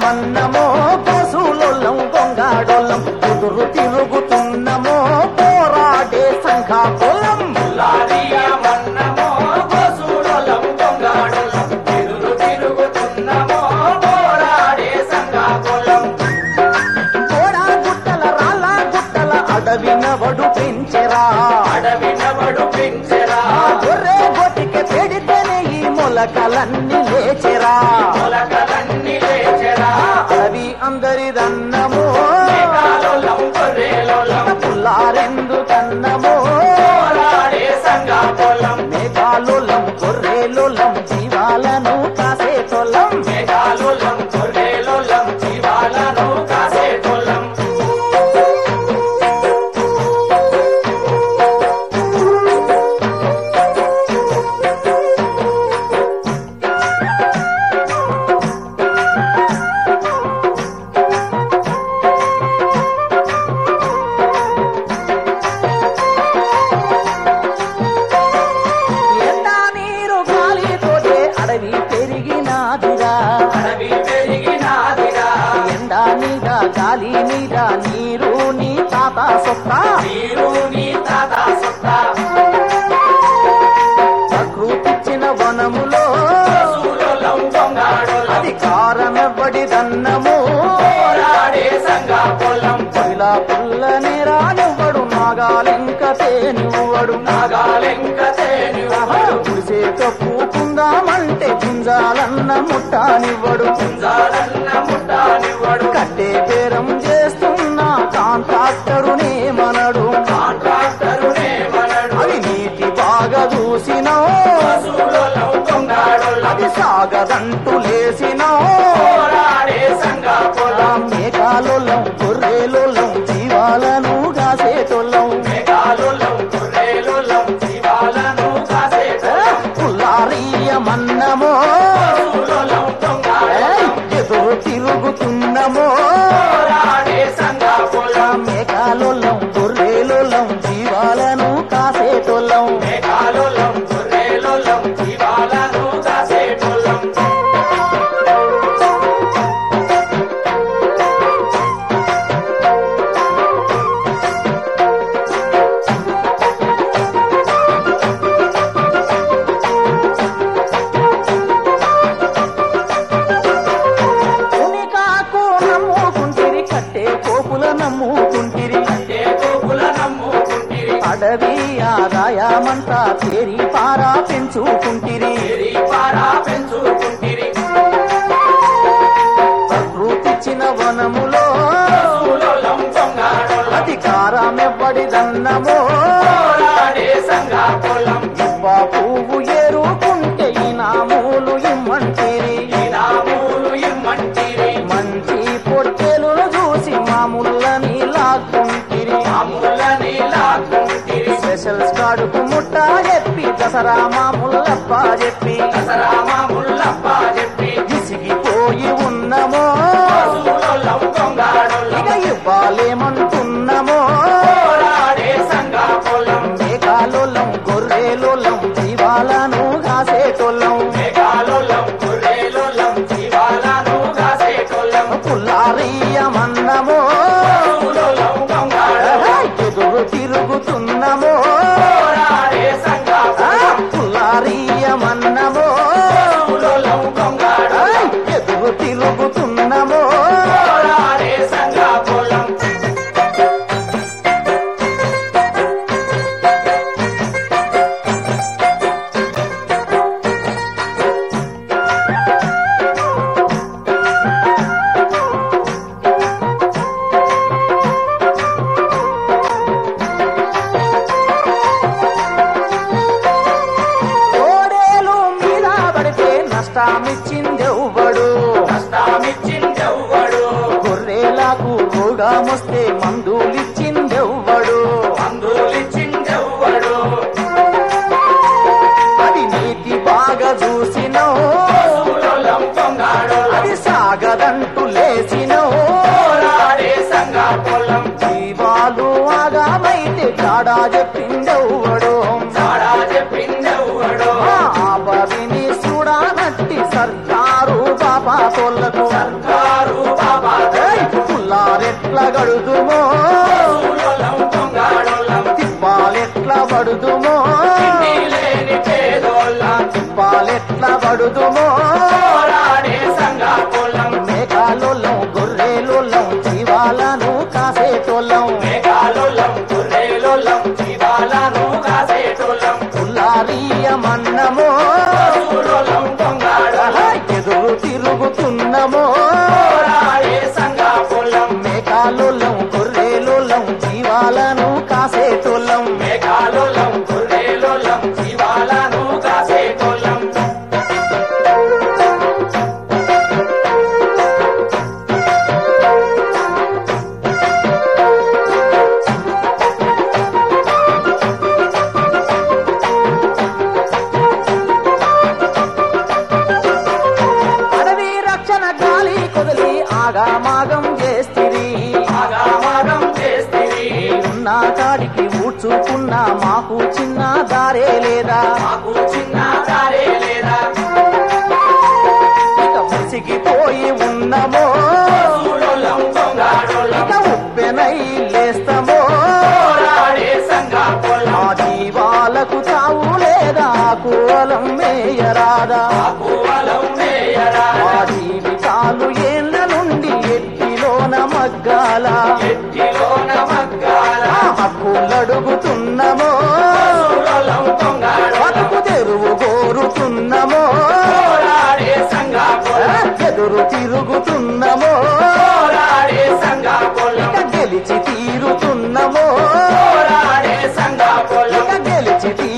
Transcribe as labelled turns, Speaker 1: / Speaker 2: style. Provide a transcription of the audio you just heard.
Speaker 1: మన్నమో కోసులొల్లం గొంగాడొల్లం కుదురు తిరుగుతున్నమో పోరాడే సంఘాకులం
Speaker 2: లాలియ మన్నమో గోసులొలం దొంగాడులం తిరుగు తిరుగుతున్నమో పోరాడే సంగాకులం
Speaker 1: కోడా గుట్టల రాళ్ళ గుట్టల అడవినవడు పెంచెరా
Speaker 2: అడవినబడు పెంచెరా
Speaker 1: గొర్రె గొట్టికి పెడితేనే ఈ మొలకలన్నీ లేచెరా
Speaker 2: మొలకలన్నీ లేచెరా
Speaker 1: అడవి అందరిదన్నమో
Speaker 2: మేఘాలోలం గొర్రెలోలం
Speaker 1: పుల్లారెందు కన్నమో
Speaker 2: పోరాడే సంగాకులం
Speaker 1: మేఘాలులం గొర్రెలులం జీవాలను కాసేతొల్లం
Speaker 2: మేఘాలోలం గొర్రెలోలం జీవాలను కాసేటోలం
Speaker 1: ఎండా నీరు గాలితోటే అడవి పెరిగినాదిరా
Speaker 2: అడవి పెరిగినాదిరా
Speaker 1: ఎండా మీద గాలి మీద నీరు నీ తాత సొత్తా
Speaker 2: నీరు నీ తాత సొత్తా
Speaker 1: ప్రకృతిచ్చిన వనములో
Speaker 2: గోసులొలం దొంగాడులం
Speaker 1: అది కారమెవ్వడిదన్నము
Speaker 2: పోరాడే సంగాకులం
Speaker 1: ఇలా పుల్ల నేరానివ్వడు నాగాలెంక తేనివ్వడు
Speaker 2: నాగాలెంక తేనివాడు
Speaker 1: గుడిసే తప్పుకుందామంటే గుంజాలన్న ముట్టానివ్వడు
Speaker 2: కుంజాలన్న ముట్టానివ్వడు
Speaker 1: కట్టే బేరం చేస్తున్నా కాంట్రాక్టరునే మనడు
Speaker 2: కాంట్రాక్టరునే మనడు
Speaker 1: అవి నీటి బాగా చూసినా
Speaker 2: గోసులొలం దొంగాడులం
Speaker 1: అది సాగదంటూ లేసినా
Speaker 2: పోరాడే సంగాకులం
Speaker 1: మేఘాలులం గొర్రెలులం జీవాలను కాసేటోళ్ళం
Speaker 2: మేఘాలులం గొర్రెలులం జీవాలను కాసేటోలం
Speaker 1: పుల్లారీయ మన్నమో
Speaker 2: గోసులొలం దొంగాడులం
Speaker 1: ఎదురు తిరుగుతున్నమో
Speaker 2: పోరాడే సంగాకులం
Speaker 1: మేఘాలులం గొర్రెలులం జీవాలను కాసేటోళ్ళం
Speaker 2: మేఘాలులం గొర్రెలులం జీవాలను కాసేటోలం
Speaker 1: ఉనికాకు నమ్ముకుంటిరి కట్టే కోపుల నమ్ముకుంటిరి
Speaker 2: ఏ గోకుల నమ్ముకుంటిరి
Speaker 1: అడవి ఆదాయమంతా తేరి పారా పెంచుకుంటిరి
Speaker 2: ఎరి పారా పెంచుకుంటిరి
Speaker 1: ప్రకృతిచ్చిన వనములో
Speaker 2: గోసులొలం దొంగాడులం
Speaker 1: అధికారమెవ్వడిదన్నమో
Speaker 2: పోరాడే సంగాకులం
Speaker 1: ఇవ్వ పువ్వు ఏరుకుంటే ఇనాములు ఇమ్మంటిరి
Speaker 2: ఇనాములు ఇమ్మంటిరి
Speaker 1: మంచి పొట్టెలను చూసి మామూలని లాక్కుంటిరి
Speaker 2: మామూలని లాక్కుంటిరి
Speaker 1: స్పెషల్ స్టాడుకు ముట్ట చెప్పి దసరా మామూలప్ప చెప్పి
Speaker 2: దసరా మామూలప్ప చెప్పి
Speaker 1: విసిగిపోయి ఉన్నమో
Speaker 2: గోసులొలం దొంగాడులం
Speaker 1: ఇక ఇవ్వాలేమంటున్నమో
Speaker 2: పోరాడే సంగాకులం
Speaker 1: మేఘాలోలం గొర్రెలోలం జీవాలను కాసేటోళ్ళం
Speaker 2: మేఘాలులం గొర్రెలులం జీవాలను కాసేటోలం
Speaker 1: పుల్లారీయమన్నమో
Speaker 2: గోసులొలం దొంగాడులం
Speaker 1: ఎదురు తిరుగుతున్నమో
Speaker 2: పోరాడే సంగాకులం
Speaker 1: పుల్లారీయమన్నమో
Speaker 2: గోసులొలం దొంగాడులం
Speaker 1: ఎదురు తిరుగుతున్నమో
Speaker 2: పోరాడే సంగాకులం
Speaker 1: కోడేలు మీద పడితే నష్టమిచ్చిందెవ్వడు
Speaker 2: కష్టామిచ్చిందెవ్వడు
Speaker 1: గొర్రెలకు రోగమొస్తే మందులిచ్చిందెవ్వడు
Speaker 2: మందులిచ్చిందెవ్వడు
Speaker 1: అది నీతి బాగా చూసినో
Speaker 2: గోసులొలం దొంగాడులం
Speaker 1: అది సాగదంటూ లేచినో
Speaker 2: పోరాడే సంగాకులం
Speaker 1: జీవాలు ఆగామైతే కాడా చెప్పిందెవ్వడు
Speaker 2: చాడా చెప్పిందెవ్వడు
Speaker 1: ఆపదిని చూడానట్టి సర్కారు పాపాతోళ్లకు
Speaker 2: సర్కారు
Speaker 1: గడుదుమో
Speaker 2: పశువులోలం పొంగాడోలం
Speaker 1: తిప్పాలెట్ల పడుదుమో
Speaker 2: తిండి లేని పేదోళ్ళం
Speaker 1: తిప్పాలెట్ల పడుదుమో
Speaker 2: పోరాడే సంగా పొలం
Speaker 1: మేఘాలోలం గొర్రెలోలం జీవాలను కాసేటోళ్ళం
Speaker 2: మేఘాలోలం గుర్రేలోలం జీవాలను కాసేటోళ్ళం
Speaker 1: పుల్లారియమన్నమో
Speaker 2: పశువులోలం పొంగాడోలం
Speaker 1: ఎదురు తిరుగుతున్నమో
Speaker 2: పోరాడే సంగా పొలం
Speaker 1: మేఘాలోలం గొర్రెలోలం జీవాలను కాసేటోళ్ళం
Speaker 2: మేఘాలోలం గుర్రేలోలం జీవాలను కాసేటోళ్ళం
Speaker 1: అడవి రక్షణ గాలి కొదిలి ఆగామాగం చేస్తిరి
Speaker 2: ఆగామాగం చేస్తివి
Speaker 1: ఉన్న కాడికి ఊడ్చుకున్న మాకు చిన్న దారే లేదా
Speaker 2: మాకు చిన్న దారే లేదా
Speaker 1: ఇక ముసిగిపోయి ఉన్నమో
Speaker 2: పశువులోలం పొంగాడోలం
Speaker 1: ఇక ఉప్పెనై లేస్తమో
Speaker 2: పోరాడే సంగా పొలం
Speaker 1: ఆ జీవాలకు చావు లేదా కూలం మేయరాదా
Speaker 2: ఆకువలం మేయరా
Speaker 1: ఆ జీవితాలు ఏళ్ళ నుండి ఎట్టిలోన మగ్గాల
Speaker 2: ఎట్టిలోన మగ్గాల
Speaker 1: ఆ హక్కులడుగుతున్నమో
Speaker 2: పశువులోలం పొంగాడోలం
Speaker 1: బతుకు తెరువు కోరుతున్నమో
Speaker 2: పోరాడే సంగా పొలం
Speaker 1: ఎదురు తిరుగుతున్నమో
Speaker 2: పోరాడే సంగా పొలం
Speaker 1: ఇక గెలిచి తీరుతున్నమో
Speaker 2: పోరాడే సంగా పొలం
Speaker 1: ఇక గెలిచి తీరు